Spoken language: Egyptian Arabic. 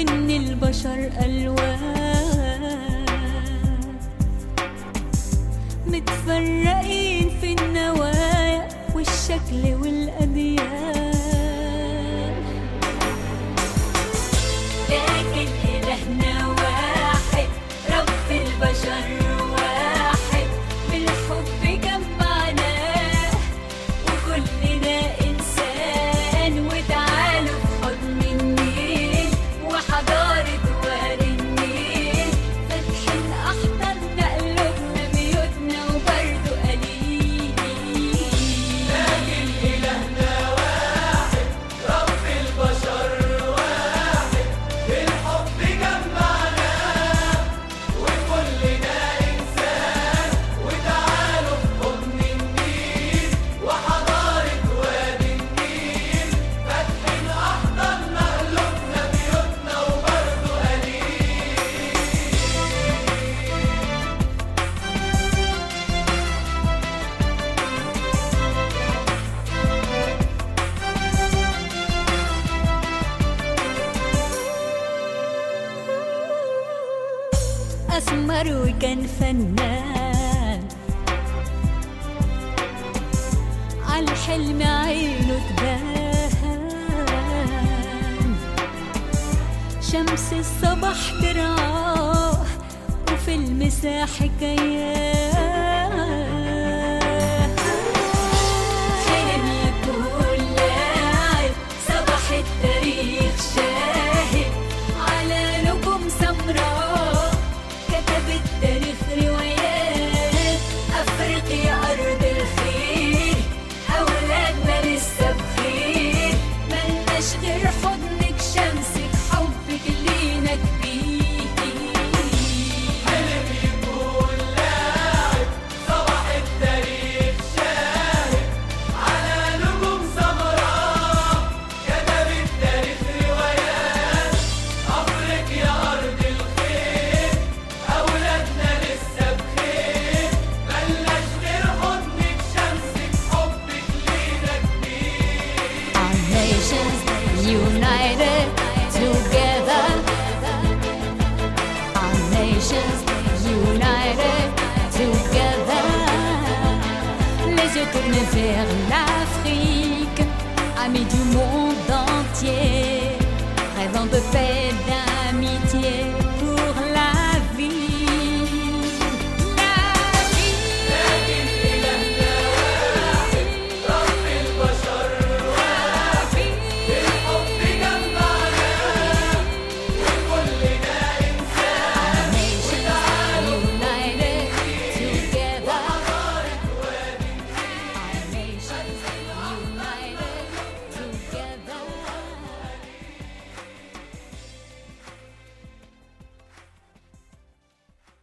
وإن البشر ألوان متفرقين في النوايا والشكل والأديان لكن إلهنا واحد رب البشر واحد بالحب جمعناه وكلنا إنسان وتعالوا في حضن النيل وحضارة وادي النيل فاتحين أحضاننا قلوبنا بيوتنا وبرضه قليل أسمر وكان فنان عالحلم عينه تبان شمس الصبح ترعاه وفي المساح حكاياه حلم يكون لاعب صباح التاريخ شاهد على نجوم سمراء كتب التاريخ روايات أفريقيا أرض الخير أولادنا لسه بخير ملناش غير حضنك شمسك حبك ليه